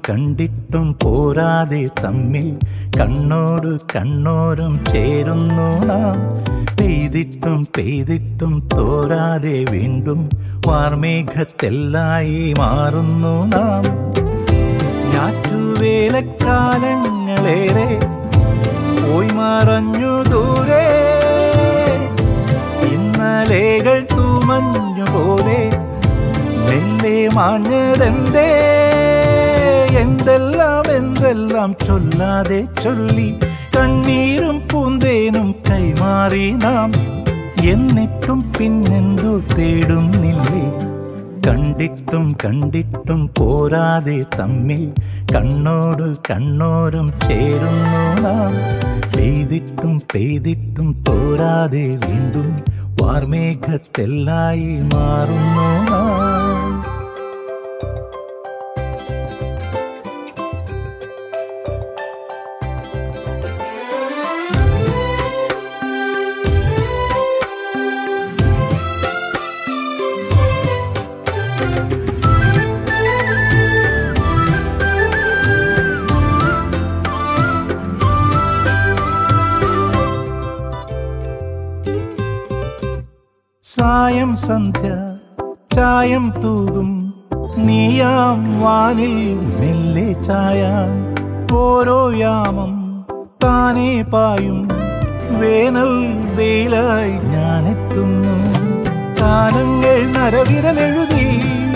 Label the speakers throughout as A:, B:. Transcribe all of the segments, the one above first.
A: കണ്ടിട്ടും പോരാതെ തമ്മിൽ കണ്ണോട് കണ്ണോരം ചേരുന്നു നാം പെയ്തിട്ടും പെയ്തിട്ടും തോരാതെ വീണ്ടും വാർമേഘത്തെല്ലായി മാറുന്നു നാം ഞാറ്റുവേലക്കാലങ്ങളേറെ പോയി മറഞ്ഞു ദൂരെ ഇന്നലേകൾ തൂമഞ്ഞു പോലെ മെല്ലെ മാഞ്ഞതെന്തേ എന്തെല്ലാം എന്തെല്ലാം ചൊല്ലാതെ ചൊല്ലി കണ്ണീരും പൂന്തേനും കൈമാറി നാം എന്നിട്ടും പിന്നെന്തു തേടുന്നില്ലേ കണ്ടിട്ടും കണ്ടിട്ടും പോരാതെ തമ്മിൽ കണ്ണോട് കണ്ണോരം ചേരുന്നു നാം പെയ്തിട്ടും പെയ്തിട്ടും തോരാതെ വീണ്ടും വാർമേഘത്തെല്ലായി മാറുന്നു നാം സായം സന്ധ്യ ചായം തൂകും നീയാം വാനിൽ മെല്ലെ ചായ ഓരോ യാമം താനേ പായും വേനൽ വെയിലായി ഞാനെത്തുന്നു കാലങ്ങൾ നരവിരലെഴുതി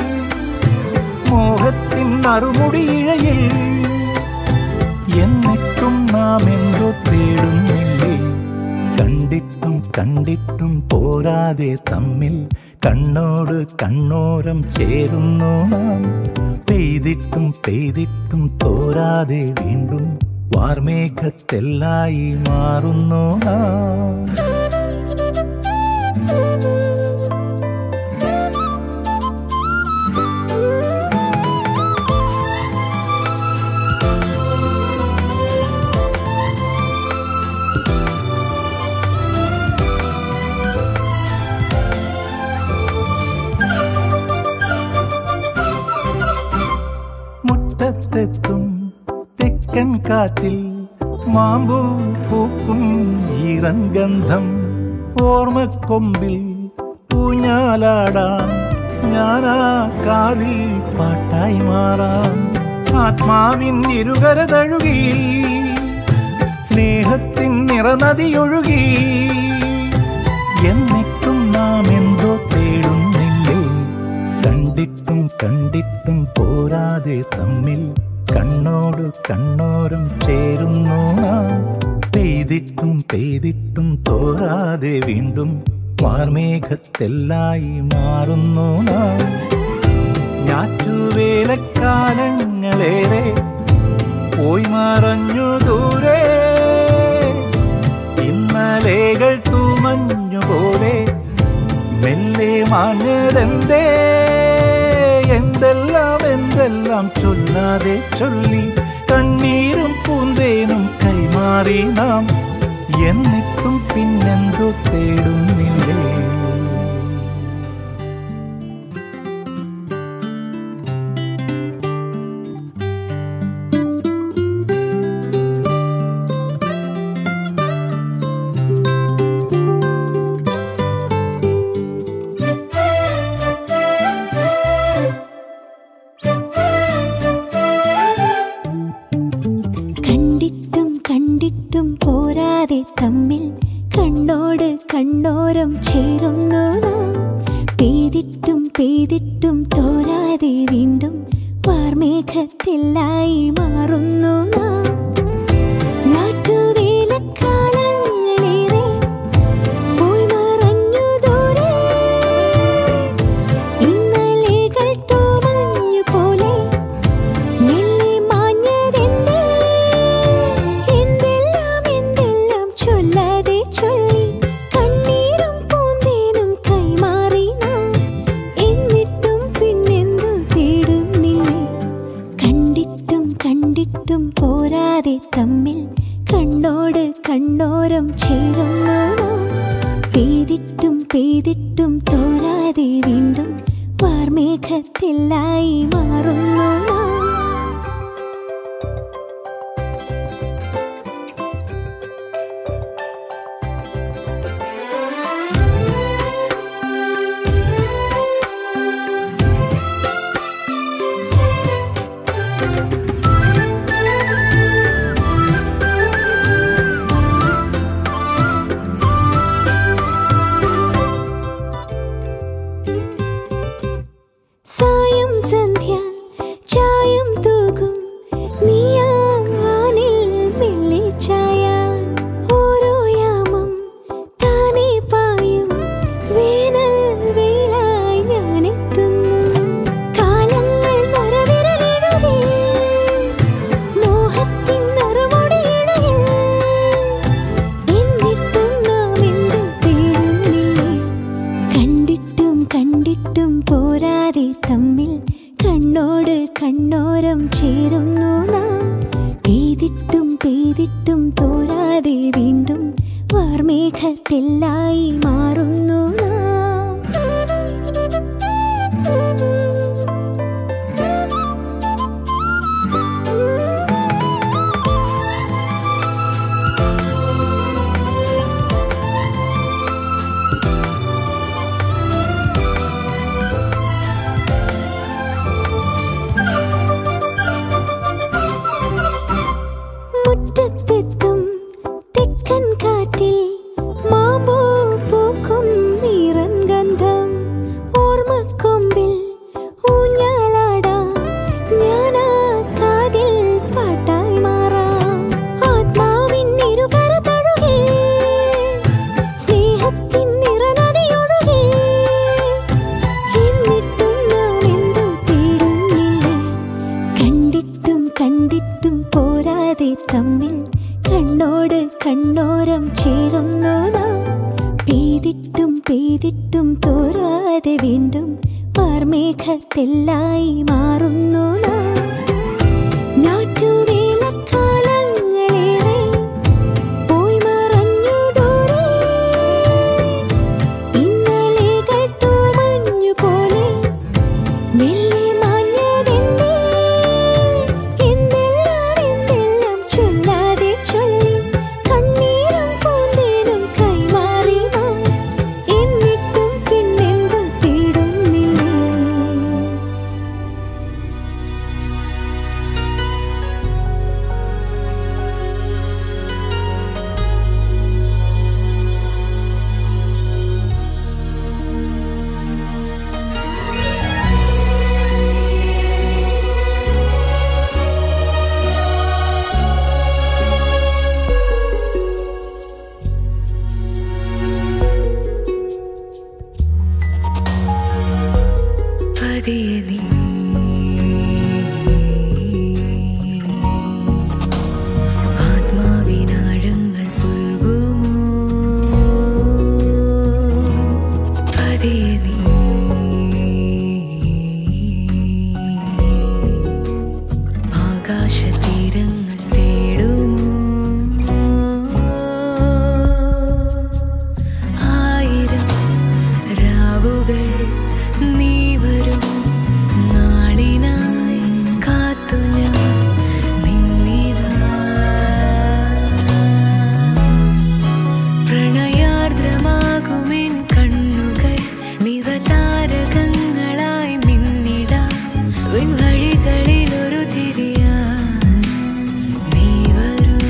A: മോഹത്തിൻ അറുമുടിയിഴയിൽ എന്നിട്ടും നാം എന്തോ തേടുന്നില്ലേ കണ്ടിട്ടും കണ്ടിട്ടും പോരാതെ തമ്മിൽ കണ്ണോട് കണ്ണോരം ചേരുന്നു നാം പെയ്തിട്ടും പെയ്തിട്ടും തോരാതെ വീണ്ടും വാർമേഘത്തെല്ലായി മാറുന്നു നാം മുറ്റത്തെത്തും തെക്കൻ കാറ്റിൽ മാമ്പൂ പൂക്കും ഈറൻ ഗന്ധം ഓർമ്മക്കൊമ്പിൽ പൂഞ്ഞാലാടാം ഞാനാ കാതിൽ പാട്ടായി മാറാം ആത്മാവിൻ ഇരുകര തഴുകി സ്നേഹത്തിൻ നിറനദിയൊഴുകി എന്നിട്ടും നാം എന്തോ തേടുന്നില്ലേ കണ്ടിട്ടും കണ്ടിട്ടും പോരാതെ തമ്മിൽ കണ്ണോട് കണ്ണോരം ചേരുന്നു നാം പെയ്തിട്ടും പെയ്തിട്ടും തോരാതെ വീണ്ടും വാർമേഘത്തെല്ലായി മാറുന്നു നാം ഞാറ്റുവേലക്കാലങ്ങളേറെ പോയി മറഞ്ഞു ദൂരെ ഇന്നലേകൾ തൂമഞ്ഞു പോലെ മെല്ലെ മാഞ്ഞതെന്തേ എന്തെല്ലാം എന്തെല്ലാം ചൊല്ലാതെ ചൊല്ലി കണ്ണീരും പൂന്തേനും കൈമാറി നാം എന്നിട്ടും പിന്നെന്തോ തേടുന്നില്ലേ
B: കണ്ടിട്ടും കണ്ടിട്ടും പോരാതെ തമ്മിൽ കണ്ണോട് കണ്ണോരം ചേരുന്നു നാം പെയ്തിട്ടും പെയ്തിട്ടും തോരാതെ വീണ്ടും വാർമേഘത്തിലായി മാറുന്നു നാം നാട്ടുവേലക്കാലങ്ങളേറെ പോയി മറഞ്ഞു ദൂരെ ഇന്നലെകൾ തൂമഞ്ഞു പോലെ മെല്ലെ മാഞ്ഞതെന്തേ എന്തെല്ലാം എന്തെല്ലാം ചൊല്ലാതെ ചൊല്ലി കണ്ണീരും പൂന്തേനും കൈമാറി നാം എന്നിട്ടും പിന്നെന്തു തേടുന്നില്ലേ കണ്ടിട്ടും കണ്ടിട്ടും പോരാതെ തമ്മിൽ കണ്ണോട് കണ്ണോരം ചേരുന്നു നാം പെയ്തിട്ടും പെയ്തിട്ടും തോരാതെ വീണ്ടും വാർമേഘത്തിലായി മാറുന്നു നാം എന്നിട്ടും തോരാതെ വീണ്ടും വാർമേഘത്തെല്ലായി മാറുന്നു നാം. മുറ്റത്തെത്തും തെക്കൻ കാറ്റിൽ മാമ്പൂ പൂക്കും നീറൻ ഗന്ധം ഓർമ്മക്കൊമ്പിൽ ഊഞ്ഞാലാടാം ഞാനാ കാതിൽ പാട്ടായി മാറാം ആത്മാവിൻ ഇരുകര തഴുകേ സ്നേഹത്തിൻ നിറനദിയൊഴുകേ എന്നിട്ടും നാം എന്തോ തേടുന്നില്ലേ കണ്ടിട്ടും കണ്ടിട്ടും പോരാതെ തമ്മിൽ കണ്ണോട് കണ്ണോരം ചേരുന്നു നാം പെയ്തിട്ടും പെയ്തിട്ടും തോരാതെ വീണ്ടും വാർമേഘത്തെല്ലായി മാറുന്നു നാം ഞാറ്റുവേലക്കാലങ്ങളേറെ പോയി മറഞ്ഞു ദൂരെ ഇന്നലെകൾ തൂമഞ്ഞു പോലെ മെല്ലെ മാഞ്ഞതെന്തേ എന്തെല്ലാം എന്തെല്ലാം ചൊല്ലാതെ ചൊല്ലി കണ്ണീരും പൂന്തേനും കൈമാറി നാം എന്നിട്ടും പിന്നെന്തോ തേടുന്നില്ലേ
C: പതിയെ നീ ആത്മാവിനാഴങ്ങൾ പുൽകുമോ പതിയെ നീ ആകാശതീരങ്ങൾ തേടുമോ ആയിരം രാവുകൾ നീ വരും നാളിനായി കാത്തു ഞാൻ നിന്നിതാ പ്രണയാർദ്രമാകുമെൻ കണ്ണുകൾ നിറതാരകങ്ങളായി മിന്നിടാം വിൺവഴികളിൽ ഒരു തിരിയാ നീ വരൂ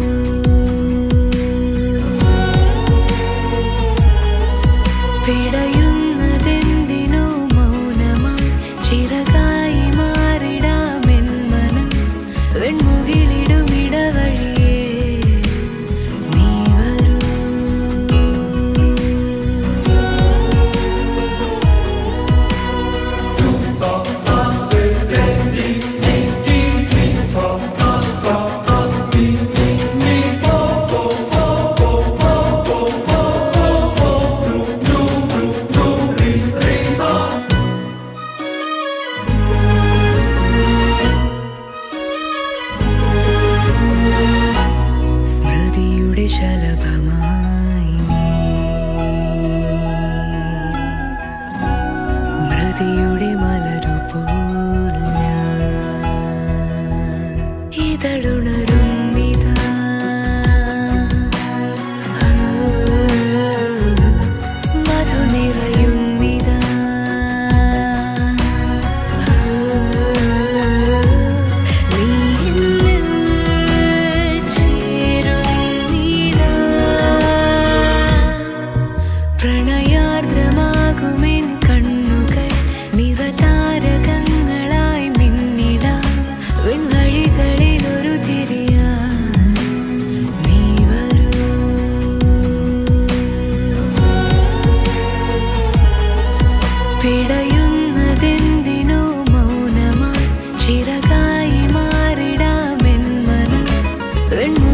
C: പിടയുന്നതെന്തിനോ മൗനമായി ചിറകായി മാറിടാമെൻ മനം വെൺമുകിലിടുമിടവഴിയേ നീ വരൂ സ്മൃതിയുടെ ശലഭമായി നീ മൃതിയുടെ മലരുപോൽ ഞാൻ ഇതളുണരുന്നിതാ ആ, മധു നിറയുന്നിതാ ആ, നീ എന്നിൽ ചേരുന്നിതാ പ്രണയാർദ്രമാകുമെൻ കണ്ണുകൾ നിറതാരകങ്ങളായി മിന്നിടാം വെൺവഴികളിൽ ഒരു തിരിയാ നീ വരൂ പിടയുന്നതെന്തിനോ മൗനമായി ചിറകായി മാറിടാമെൻ മനം വെൺമു